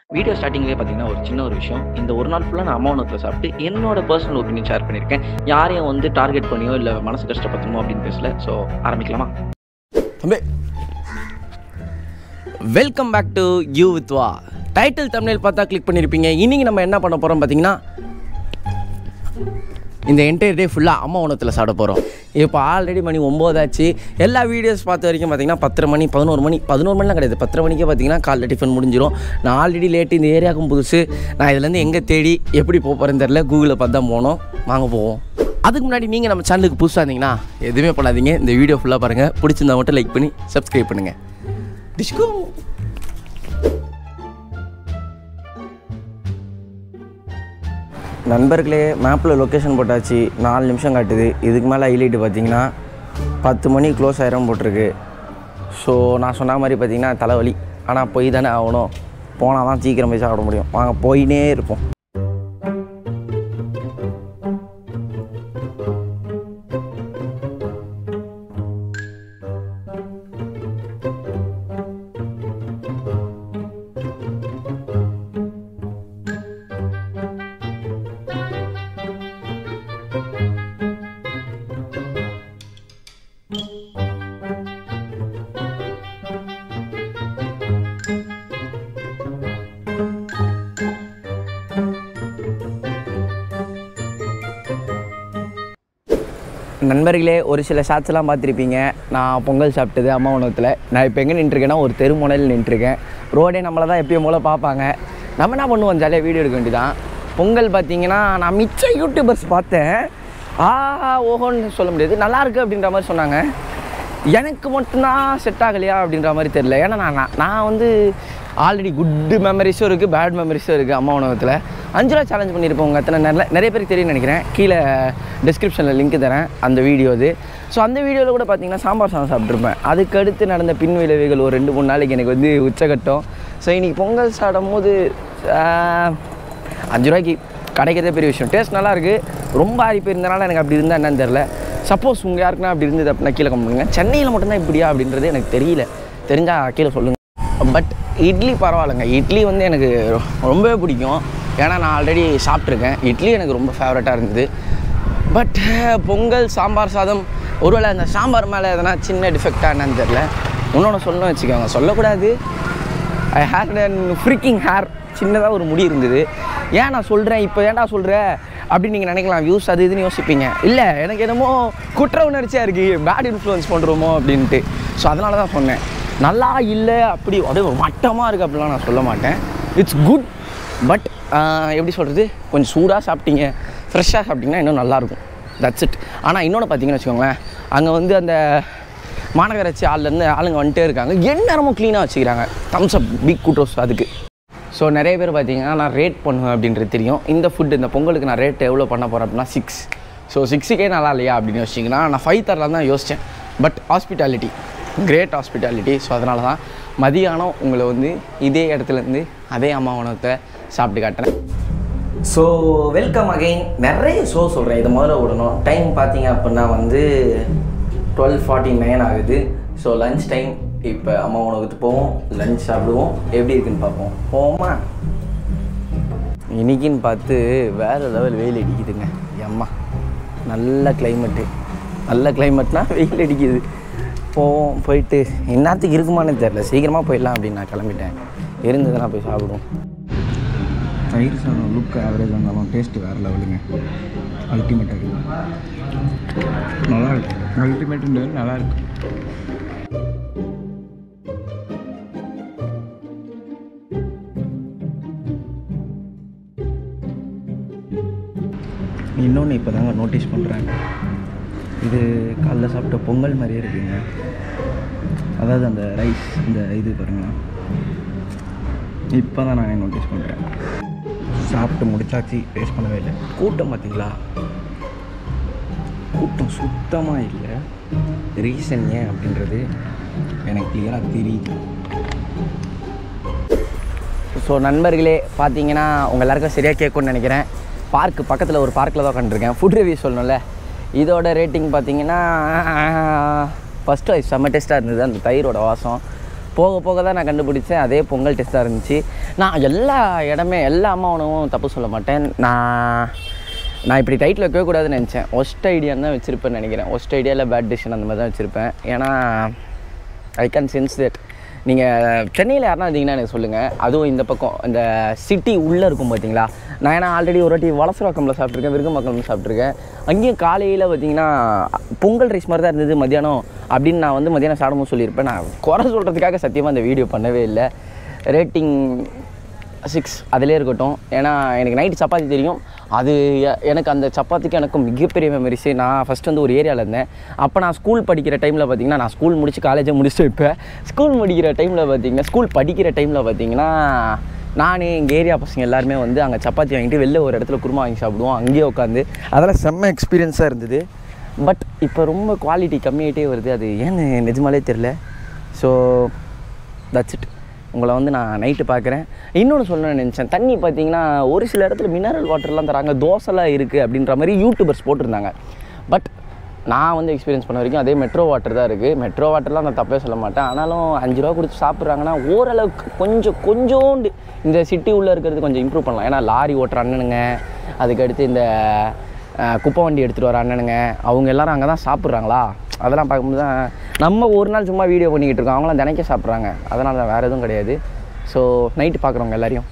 video ஸ்டார்டிங்லேயே பார்த்தீங்கன்னா ஒரு சின்ன ஒரு விஷயம் இந்த ஒரு நாள் ஃபுல்லாக நான் அம்மா உணவத்தில் சாப்பிட்டு என்னோட பர்சனல் ஒப்பீனியன் ஷேர் பண்ணியிருக்கேன் யாரையும் வந்து டார்கெட் பண்ணியோ இல்லை மனசு கஷ்டப்படுத்தணுமோ அப்படின்னு பேசல ஸோ ஆரம்பிக்கலாமா தம்பி welcome back to you with வா டைட்டில் தமிழில் பார்த்தா கிளிக் பண்ணியிருப்பீங்க இன்றைக்கி நம்ம என்ன பண்ண போகிறோம் பார்த்தீங்கன்னா இந்த என்டையர் டே ஃபுல்லாக அம்மா உணவத்தில் சாப்பிட போகிறோம் இப்போ ஆல்ரெடி மணி ஒம்போதாச்சு எல்லா வீடியோஸ் பார்த்த வரைக்கும் பார்த்தீங்கன்னா பத்தரை மணி பதினோரு மணி பதினோரு மணிலாம் கிடையாது பத்தரை மணிக்கே பார்த்தீங்கன்னா காலைல டிஃபன் முடிஞ்சிடும் நான் ஆல்ரெடி லேட்டு இந்த ஏரியாவுக்கும் புதுசு நான் இதுலேருந்து எங்கே தேடி எப்படி போக போகிறேன்னு தெரில கூகுளில் பார்த்து தான் போனோம் வாங்க போவோம் அதுக்கு முன்னாடி நீங்கள் நம்ம சேனலுக்கு புதுசாக இருந்தீங்கன்னா எதுவுமே பண்ணாதீங்க இந்த வீடியோ ஃபுல்லாக பாருங்கள் பிடிச்சிருந்தா மட்டும் லைக் பண்ணி சப்ஸ்கிரைப் பண்ணுங்கள் டிஸ்கோ நண்பர்களே மேப்பில் லொக்கேஷன் போட்டாச்சு நாலு நிமிஷம் காட்டுது இதுக்கு மேலே ஹைலைட்டு பார்த்தீங்கன்னா பத்து மணி க்ளோஸ் ஆயிரம் போட்டிருக்கு ஸோ நான் சொன்ன மாதிரி பார்த்தீங்கன்னா தலைவலி ஆனால் போய் தானே ஆகணும் போனால் தான் சீக்கிரம் போய் சாப்பிட முடியும் வாங்க போயினே இருப்போம் நண்பர்களே ஒரு சில ஷாட்ஸ்லாம் பார்த்துருப்பீங்க நான் பொங்கல் சாப்பிட்டது அம்மா உணவத்தில் நான் இப்போ எங்கே நின்றுருக்கேன்னா ஒரு தெரு முனையில் நின்றுருக்கேன் ரோடே நம்மளை தான் எப்பயும் போல் பார்ப்பாங்க நம்ம என்ன பண்ணுவோம் ஜாலியாக வீடியோ எடுக்க வேண்டியதான் பொங்கல் பார்த்தீங்கன்னா நான் மிச்ச யூடியூபர்ஸ் பார்த்தேன் ஆஹா ஓஹோன்னு சொல்ல முடியாது நல்லா இருக்கு அப்படின்ற மாதிரி சொன்னாங்க எனக்கு மட்டும்தான் செட் ஆகலையா அப்படின்ற மாதிரி தெரில ஏன்னா நான் நான் நான் வந்து ஆல்ரெடி குட் மெமரிஸும் இருக்குது பேட் மெமரிஸும் இருக்குது அம்மா உணவகத்தில் அஞ்சு ரூபா சேலஞ்ச் பண்ணியிருப்போம் உங்கள் அத்தனை நிறைய நிறைய பேருக்கு தெரியும்னு நினைக்கிறேன் கீழே டிஸ்கிரிப்ஷனில் லிங்க் தரேன் அந்த வீடியோ அது ஸோ அந்த வீடியோவில் கூட பார்த்தீங்கன்னா சாம்பார் சாதம் சாப்பிட்ருப்பேன் அதுக்கு அடுத்து நடந்த பின் விளைவுகள் ஒரு ரெண்டு மூணு நாளைக்கு எனக்கு வந்து உச்சகட்டம் ஸோ இன்றைக்கி பொங்கல் சாப்பிடும் போது ஆஹ், அஞ்சு ரூபாய்க்கு கிடைக்கிறதே பெரிய விஷயம் டேஸ்ட் நல்லா இருக்குது ரொம்ப ஆறி போயிருந்தனால எனக்கு அப்படி இருந்தால் என்னன்னு தெரில சப்போஸ் உங்கள் யாருக்குன்னா அப்படி இருந்தது அப்படின்னா கீழே கம்புங்க சென்னையில் மட்டும்தான் இப்படியா அப்படின்றது எனக்கு தெரியல தெரிஞ்சால் கீழே சொல்லுங்கள் பட் இட்லி பரவாயில்லைங்க இட்லி வந்து எனக்கு ரொ- ரொம்பவே பிடிக்கும் ஏன்னா நான் ஆல்ரெடி சாப்பிட்ருக்கேன் இட்லி எனக்கு ரொம்ப ஃபேவரட்டாக இருந்தது பட் பொங்கல் சாம்பார் சாதம் ஒருவேளை அந்த சாம்பார் மேலே எதனா சின்ன டிஃபெக்டாக என்னன்னு தெரில இன்னொன்று சொல்லணும்னு வச்சுக்கோங்க சொல்லக்கூடாது I hate an freaking hair சின்னதாக ஒரு முடி இருந்தது ஏன் நான் சொல்கிறேன் இப்போ ஏன்டா சொல்கிற அப்படின்னு நீங்கள் நினைக்கலாம் வியூஸ் அது இதுன்னு யோசிப்பீங்க இல்லை எனக்கு என்னமோ குற்ற உணர்ச்சியாக இருக்குது பேட் இன்ஃப்ளூயன்ஸ் பண்ணுறோமோ அப்படின்ட்டு ஸோ அதனால தான் சொன்னேன் நல்லா இல்லை அப்படி அப்படியே மட்டமாக இருக்குது அப்படிலாம் நான் சொல்ல மாட்டேன் இட்ஸ் குட் பட் எப்படி சொல்கிறது கொஞ்சம் சூடாக சாப்பிட்டீங்க ஃப்ரெஷ்ஷாக சாப்பிட்டீங்கன்னா இன்னும் நல்லாயிருக்கும் தட்ஸ் இட் ஆனால் இன்னொன்று பார்த்தீங்கன்னு வச்சுக்கோங்களேன் அங்கே வந்து அந்த மாநகராட்சி ஆள்லேருந்து ஆளுங்க வந்துட்டே இருக்காங்க எந்நேரமும் க்ளீனாக வச்சுக்கிறாங்க தம்ஸ் அப் பிக் குட்ரோஸ் அதுக்கு ஸோ நிறைய பேர் பார்த்தீங்கன்னா நான் ரேட் பண்ணுவேன் அப்படின்றது தெரியும் இந்த ஃபுட் இந்த பொங்கலுக்கு நான் ரேட் எவ்வளோ பண்ண போகிறேன் அப்படின்னா சிக்ஸ் ஸோ சிக்ஸுக்கே நல்லா இல்லையா அப்படின்னு யோசிச்சிங்கன்னா நான் ஃபைவ் தரலாம் தான் யோசித்தேன் but hospitality great hospitality so அதனால தான் மதியானம் உங்களை வந்து இதே இடத்துலேருந்து அதே அம்மா உணவத்தை சாப்பிட்டு காட்டுறேன் ஸோ வெல்கம் அகைன் நிறைய ஷோ சொல்கிறேன் இதை முதல்ல விடணும் டைம் பார்த்தீங்க அப்படின்னா வந்து டுவெல் ஃபார்ட்டி நைன் ஆகுது ஸோ லஞ்ச் டைம் இப்போ அம்மா உணவுக்கு போவோம் லஞ்ச் சாப்பிடுவோம் எப்படி இருக்குன்னு பார்ப்போம் போவோமா இன்னைக்குன்னு பார்த்து வேறு லெவல் வெயில் அடிக்குதுங்க அம்மா நல்ல கிளைமேட்டு நல்ல கிளைமேட்னா வெயில் அடிக்குது போவோம் போயிட்டு என்னத்துக்கு இருக்குமான்னு தெரில சீக்கிரமாக போயிடலாம் அப்படின்னு நான் கிளம்பிட்டேன் இருந்ததுன்னா போய் சாப்பிடுவோம் தயிர் சாதம் லுக் ஆவரேஜ் இருந்தாலும் டேஸ்ட்டு வேறு லெவலுங்க அல்டிமேட்டாக இருக்குது நல்லா இருக்கு அல்டிமேட்டுன்றது நல்லா இருக்கு இன்னொன்று இப்போ தாங்க நோட்டீஸ் பண்ணுறேன் இது காலைல சாப்பிட்ட பொங்கல் மாதிரியே இருக்குங்க அதாவது அந்த ரைஸ் இந்த இது பாருங்களேன் இப்போ தான் நான் நோட்டீஸ் பண்ணுறேன் சாப்பிட்டு முடிச்சாச்சு டேஸ்ட் பண்ணவே இல்லை கூட்டம் பார்த்தீங்களா கூட்டம் சுத்தமாக இல்லை ரீசன் ஏன் அப்படின்றது எனக்கு கிளியராக தெரியுது ஸோ நண்பர்களே பார்த்தீங்கன்னா உங்கள் எல்லாருக்கும் சரியாக கேட்கும்னு நினைக்கிறேன் பார்க் பக்கத்தில் ஒரு பார்க்கில் தான் உட்காந்துருக்கேன் ஃபுட் ரிவ்யூ சொல்லணும்ல இதோட ரேட்டிங் பார்த்தீங்கன்னா ஃபஸ்ட்டு செம்ம டேஸ்ட்டாக இருந்தது அந்த தயிரோட வாசம் போக போக தான் நான் கண்டுபிடிச்சேன் அதே பொங்கல் டெஸ்ட்டாக இருந்துச்சு நான் எல்லா இடமே எல்லா அம்மா உணவும் தப்பு சொல்ல மாட்டேன் நான் நான் இப்படி டைட்டில் வைக்கவே கூடாதுன்னு நினச்சேன் ஒஸ்ட் ஐடியான்னு தான் வச்சுருப்பேன்னு நினைக்கிறேன் ஒஸ்ட் ஐடியா இல்லை பேட் டிசிஷன் அந்த மாதிரி தான் வச்சுருப்பேன் ஏன்னா ஐ கேன் சென்ஸ் தட் நீங்கள் சென்னையில் யாருனா இருந்தீங்கன்னா எனக்கு சொல்லுங்கள் அதுவும் இந்த பக்கம் இந்த சிட்டி உள்ளே இருக்கும் பார்த்தீங்களா நான் ஏன்னா ஆல்ரெடி ஒரு வாட்டி வளசரக்கம்ல சாப்பிட்ருக்கேன் விருகம்பாக்கம்ல சாப்பிட்ருக்கேன் அங்கேயும் காலையில் பார்த்தீங்கன்னா பொங்கல் ரைஸ் மாதிரி தான் இருந்தது மத்தியானம் அப்படின்னு நான் வந்து மத்தியானம் சாப்பிடும்போது சொல்லியிருப்பேன் நான் குறை சொல்கிறதுக்காக சத்தியமாக அந்த வீடியோ பண்ணவே இல்லை ரேட்டிங் சிக்ஸ் அதிலே இருக்கட்டும் ஏன்னா எனக்கு நைட்டு சப்பாத்தி தெரியும் அது எ- எனக்கு அந்த சப்பாத்திக்கு எனக்கு மிகப்பெரிய மெமரிஸு நான் ஃபஸ்ட் வந்து ஒரு ஏரியாவில் இருந்தேன் அப்போ நான் ஸ்கூல் படிக்கிற டைமில் பார்த்தீங்கன்னா நான் ஸ்கூல் முடிச்சு காலேஜை முடிச்சுட்டு இப்போ ஸ்கூல் முடிக்கிற டைமில் பார்த்தீங்கன்னா ஸ்கூல் படிக்கிற டைமில் பார்த்தீங்கன்னா நான் எங்கள் ஏரியா பசங்க எல்லாருமே வந்து அங்கே சப்பாத்தி வாங்கிட்டு வெளில ஒரு இடத்துல குருமா வாங்கி சாப்பிடுவோம் அங்கேயே உட்காந்து அதெல்லாம் செம்ம எக்ஸ்பீரியன்ஸாக இருந்தது பட் இப்போ ரொம்ப குவாலிட்டி கம்மியாயிட்டே வருது அது ஏன்னு நிஜமாலே தெரில ஸோ தட்ஸ் இட் உங்களை வந்து நான் நைட்டு பார்க்குறேன் இன்னொன்று சொல்லணும்னு நினச்சேன் தண்ணி பார்த்தீங்கன்னா ஒரு சில இடத்துல மினரல் வாட்டர்லாம் தராங்க தோசைலாம் இருக்குது அப்படின்ற மாதிரி யூடியூபர்ஸ் போட்டிருந்தாங்க பட் நான் வந்து எக்ஸ்பீரியன்ஸ் பண்ண வரைக்கும் அதே மெட்ரோ வாட்டர் தான் இருக்குது மெட்ரோ வாட்டர்லாம் நான் தப்பே சொல்ல மாட்டேன் ஆனாலும் அஞ்சு ரூபா கொடுத்து சாப்பிட்றாங்கன்னா ஓரளவுக்கு கொஞ்சம் கொஞ்சோண்டு இந்த சிட்டி உள்ளே இருக்கிறது கொஞ்சம் இம்ப்ரூவ் பண்ணலாம் ஏன்னா லாரி ஓட்டுற அண்ணனுங்க அதுக்கடுத்து இந்த அஹ், குப்பை வண்டி எடுத்துகிட்டு வர அண்ணனுங்க அவங்க எல்லாரும் அங்கே தான் சாப்பிட்றாங்களா அதெல்லாம் பார்க்கும்போது தான் நம்ம ஒரு நாள் சும்மா வீடியோ பண்ணிக்கிட்டு இருக்கோம் அவங்களாம் தினைக்க சாப்பிட்றாங்க அதனால தான் வேறு எதுவும் கிடையாது ஸோ நைட்டு பார்க்குறவங்க எல்லாரையும்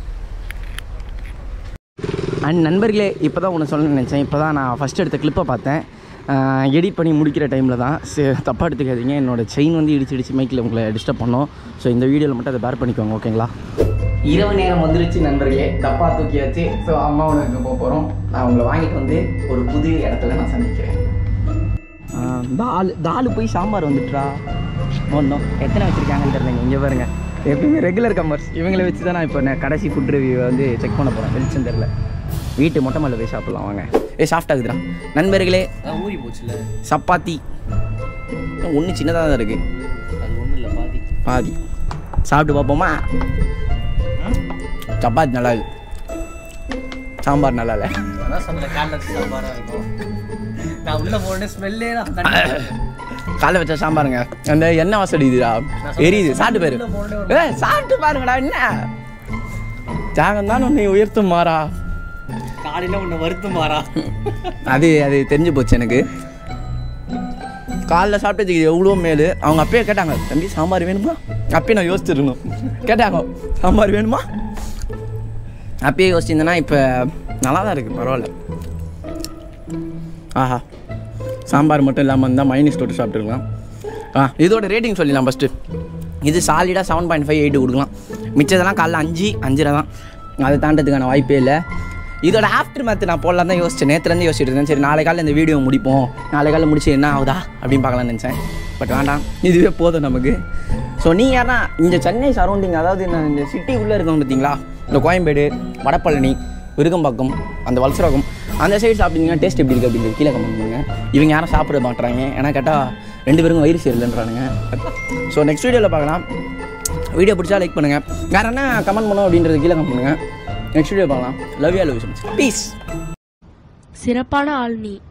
அண்ட் நண்பர்களே இப்போ தான் ஒன்று சொல்ல நினச்சேன் இப்போ தான் நான் ஃபஸ்ட் எடுத்த கிளிப்பை பார்த்தேன் எடிட் பண்ணி முடிக்கிற டைமில் தான் சரி தப்பாக எடுத்துக்காதீங்க என்னோட செயின் வந்து இடிச்சு இடிச்சு மைக்கில் உங்களை டிஸ்டர்ப் பண்ணோம் ஸோ இந்த வீடியோவில் மட்டும் அதை பேர் பண்ணிக்கோங்க ஓகேங்களா இரவு நேரம் வந்துருச்சு நண்பர்களே தப்பா தூக்கியாச்சு ஸோ அம்மாவோட இருக்க போக போகிறோம் நான் உங்களை வாங்கிட்டு வந்து ஒரு புது இடத்துல நான் சந்திக்கிறேன் தால் தால் போய் சாம்பார் வந்துட்டுரா ஒன்றும் எத்தனை வச்சுருக்காங்கன்னு தெரியலங்க இங்கே பாருங்க எப்பயுமே ரெகுலர் கமர்ஸ் இவங்களை வச்சு தான் நான் இப்போ நான் கடைசி ஃபுட் ரிவ்யூ வந்து செக் பண்ண போகிறேன் வெளிச்சம் தெரில வீட்டு மொட்டை மேலே போய் சாப்பிட்லாம் வாங்க ஏ சாஃப்ட் ஆகுதுடா நண்பர்களே ஊறி போச்சுல சப்பாத்தி ஒன்று சின்னதாக தான் இருக்குது அது ஒன்றும் இல்லை பாதி பாதி சாப்பிட்டு பார்ப்போமா சப்பாத்தி நல்லா இருக்கு சாம்பார் நல்லா இல்லை அதான் சொன்னல காலைல சாம்பாராக இருக்கும் நான் உள்ள போன ஸ்மெல்லே நான் காலைல வச்ச சாம்பாருங்க அந்த எண்ணெய் வாசடி இதுடா எரியுது சாப்பிட்டு பாரு ஏ சாப்பிட்டு பாருங்கடா என்ன தியாகம் தான் உன்னை உயர்த்தும் மாறா காலையில் உன்னை வருத்து மாறா அது அது தெரிஞ்சு போச்சு எனக்கு காலைல சாப்பிட்டதுக்கு எவ்வளோ மேலு அவங்க அப்பயே கேட்டாங்க தம்பி சாம்பார் வேணுமா அப்பயே நான் யோசிச்சிருந்தோம் கேட்டாங்க சாம்பார் வேணுமா அப்பயே யோசிச்சிருந்தேன்னா இப்போ நல்லா தான் இருக்குது பரவாயில்ல ஆஹா சாம்பார் மட்டும் இல்லாமல் இருந்தால் மைனஸ் தொட்டு சாப்பிட்டுருக்கலாம் ஆ இதோட ரேட்டிங் சொல்லிடலாம் ஃபஸ்ட்டு இது சாலிடாக செவன் பாயிண்ட் ஃபைவ் எயிட்டு கொடுக்கலாம் மிச்சதெல்லாம் காலைல அஞ்சு அஞ்சரை தான் அதை தாண்டதுக்கான வாய்ப்பே இல்லை இதோட ஆஃப்டர் மேத் நான் போடலாம் தான் யோசிச்சேன் நேற்றுலேருந்து யோசிச்சுட்டு இருந்தேன் சரி நாளை காலையில் இந்த வீடியோ முடிப்போம் நாளை காலையில் முடிச்சு என்ன ஆகுதா அப்படின்னு பார்க்கலாம்னு நினச்சேன் பட் வேண்டாம் இதுவே போதும் நமக்கு ஸோ நீ யாரா இந்த சென்னை சரௌண்டிங் அதாவது நான் இந்த சிட்டி உள்ளே இருக்கோம் பார்த்தீங்களா இந்த கோயம்பேடு வடபழனி விருகம்பாக்கம் அந்த வல்சரகம் அந்த சைடு சாப்பிட்டீங்கன்னா டேஸ்ட் எப்படி இருக்குது அப்படின்னு கீழே கமெண்ட் பண்ணுங்க இவங்க யாரும் சாப்பிட மாட்றாங்க ஏன்னா கேட்டால் ரெண்டு பேருக்கும் வயிறு சரியில்லைன்றானுங்க ஸோ நெக்ஸ்ட் வீடியோவில் பார்க்கலாம் வீடியோ பிடிச்சா லைக் பண்ணுங்கள் வேறு என்ன கமெண்ட் பண்ணோம் அப்படின்றது கீழே கமெண்ட் பண்ணுங்கள் நெக்ஸ்ட் வீடியோ பார்க்கலாம் love you love you peace சிறப்பான ஆள் நீ